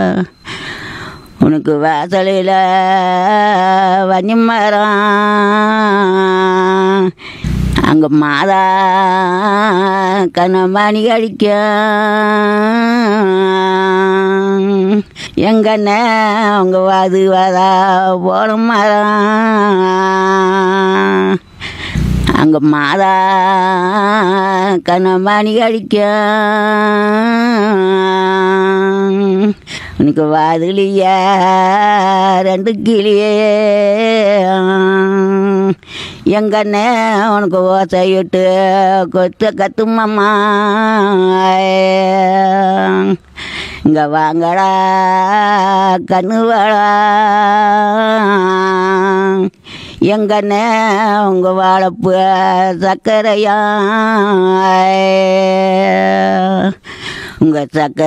உனக்கு வாசலில் வன்னி மரம் அங்கே மாதா கண்ணமணி அடிக்கும் எங்கண்ணே அவங்க வாது வாதா போன மரம் அங்கே மாதா கண்ணமணி அடிக்கும் உனக்கு வாதுலியா ரெண்டு கிளியே எங்கண்ணே உனக்கு ஓசையிட்டு கொத்த கத்துமம்மா இங்கே வாங்கடா கண்ணுவாடா எங்கண்ணே உங்கள் வாழைப்பு சர்க்கரையா உங்கள் சக்கரை